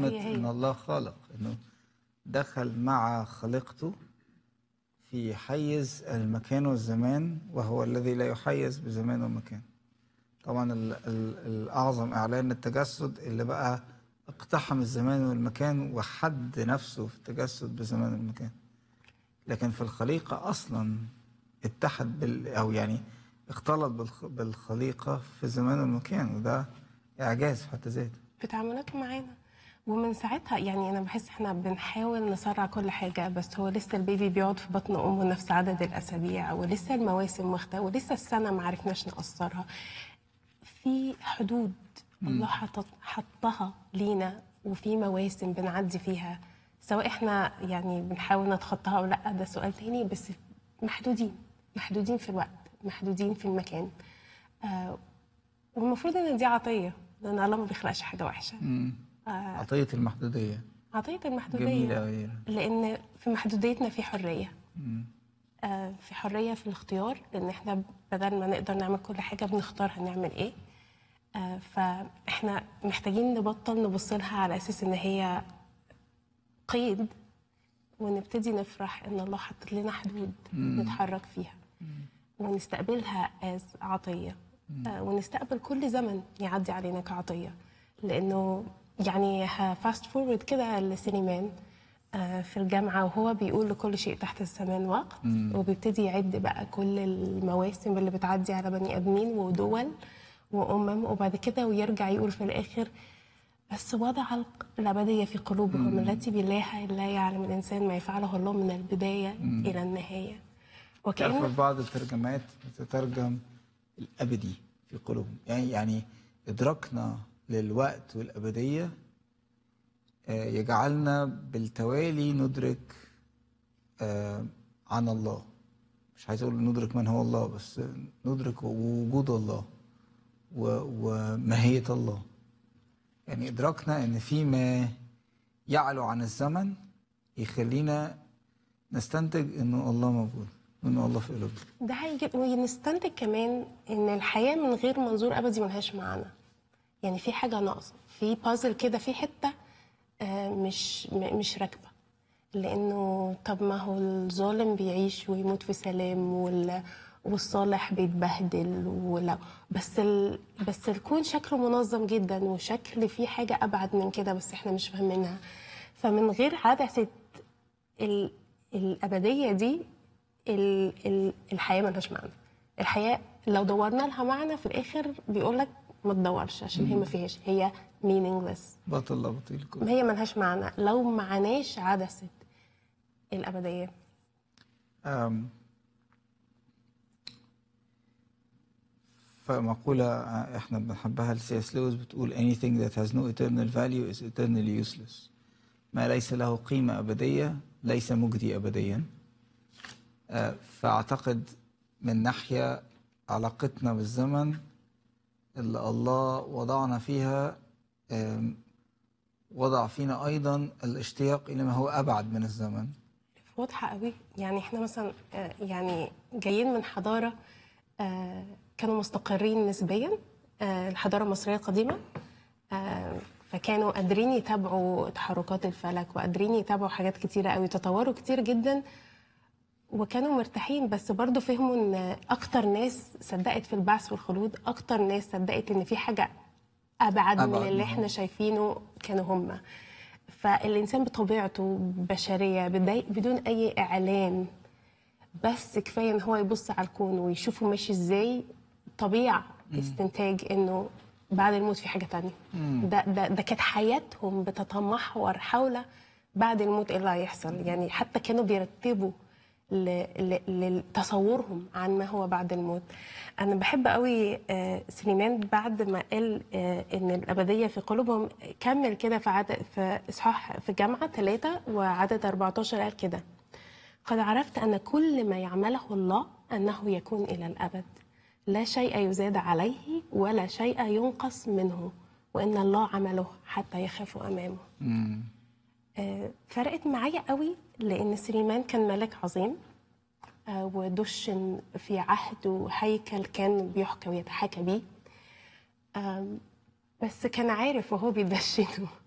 عظمة هي هي. إن الله خالق إنه دخل مع خليقته في حيز المكان والزمان وهو الذي لا يحيز بزمان ومكان طبعا ال ال الأعظم إعلان التجسد اللي بقى اقتحم الزمان والمكان وحد نفسه في التجسد بزمان والمكان لكن في الخليقة أصلا اتحد بال أو يعني اختلط بالخ- بالخليقة في الزمان والمكان وده إعجاز في حد ذاته في تعاملاته معانا ومن ساعتها يعني انا بحس احنا بنحاول نسرع كل حاجه بس هو لسه البيبي بيقعد في بطن امه نفس عدد الاسابيع ولسه المواسم واخده ولسه السنه ما عرفناش نقصرها في حدود الله حطت حطها لينا وفي مواسم بنعدي فيها سواء احنا يعني بنحاول نتخطاها او لا ده سؤال تاني بس محدودين محدودين في الوقت محدودين في المكان آه والمفروض ان دي عطيه لان الله ما بيخلقش حاجه وحشه عطية المحدودية عطيه المحدوديه جميلة أوي لان في محدوديتنا في حريه آه في حريه في الاختيار لان احنا بدل ما نقدر نعمل كل حاجه بنختار هنعمل ايه آه فاحنا محتاجين نبطل نبص لها على اساس ان هي قيد ونبتدي نفرح ان الله حط لنا حدود نتحرك فيها ونستقبلها از عطيه آه ونستقبل كل زمن يعدي علينا كعطيه لانه يعني فاست فورورد كده لسليمان آه، في الجامعة وهو بيقول لكل شيء تحت السماء وقت وبيبتدي يعد بقى كل المواسم اللي بتعدي على بني آدمين ودول وأمم وبعد كده ويرجع يقول في الآخر بس وضع الق- الأبدية في قلوبهم التي بالله لا يعلم الإنسان ما يفعله الله من البداية إلى النهاية تعرف وكأن في بعض الترجمات بتترجم الأبدي في قلوبهم يعني يعني إدراكنا للوقت والأبدية آه، يجعلنا بالتوالي ندرك آه، عن الله مش عايز أقول ندرك من هو الله بس ندرك وجود الله و- وماهية الله يعني إدراكنا إن في ما يعلو عن الزمن يخلينا نستنتج إنه الله موجود وإنه الله في قلوبنا ده هيجي ونستنتج كمان ان الحياه من غير منظور ابدي ملهاش معنى يعني في حاجه ناقصه في بازل كده في حته آه، مش م- مش راكبه لانه طب ما هو الظالم بيعيش ويموت في سلام وال والصالح بيتبهدل ولا بس ال... بس الكون شكله منظم جدا وشكل فيه حاجه ابعد من كده بس احنا مش فاهمينها فمن غير عدسه ال... الابديه دي ال... ال... الحياه ملهاش معنى الحياه لو دورنا لها معنى في الاخر بيقول لك ما تدورش عشان هي ما فيهاش هي meaningless بطل لا بطيل كل ما هي ملهاش معنى لو معناش عدسه الابديه أم، فمقولة آه، احنا بنحبها لسي اس لويس بتقول anything that has no eternal value is eternally useless ما ليس له قيمة أبدية ليس مجدي أبديا آه، فأعتقد من ناحية علاقتنا بالزمن اللي الله وضعنا فيها آم، وضع فينا أيضا الاشتياق إلى ما هو أبعد من الزمن واضحه قوي يعني احنا مثلا آه، يعني جايين من حضاره آه، كانوا مستقرين نسبيا آه، الحضاره المصريه القديمه آه، فكانوا قادرين يتابعوا تحركات الفلك وقادرين يتابعوا حاجات كتيره قوي تطوروا كتير جدا وكانوا مرتاحين بس برضو فهموا ان اكتر ناس صدقت في البعث والخلود اكتر ناس صدقت ان في حاجه ابعد, أبعد من اللي من احنا شايفينه كانوا هم فالانسان بطبيعته بشريه بداي- بدون اي اعلان بس كفايه ان هو يبص على الكون ويشوفه ماشي ازاي طبيعه استنتاج انه بعد الموت في حاجه تانية ده ده ده كانت حياتهم بتتمحور حول بعد الموت ايه اللي هيحصل يعني حتى كانوا بيرتبوا ل- ل- لتصورهم عن ما هو بعد الموت انا بحب قوي آه، سليمان بعد ما قال آه، ان الابديه في قلوبهم كمل كده في عدد في اصحاح في جامعه ثلاثة وعدد 14 قال كده قد عرفت ان كل ما يعمله الله انه يكون الى الابد لا شيء يزاد عليه ولا شيء ينقص منه وان الله عمله حتى يخافوا امامه آه، فرقت معايا قوي لان سليمان كان ملك عظيم آه، ودشن في عهد وهيكل كان بيحكى ويتحاكى بيه آم، بس كان عارف وهو بيدشنه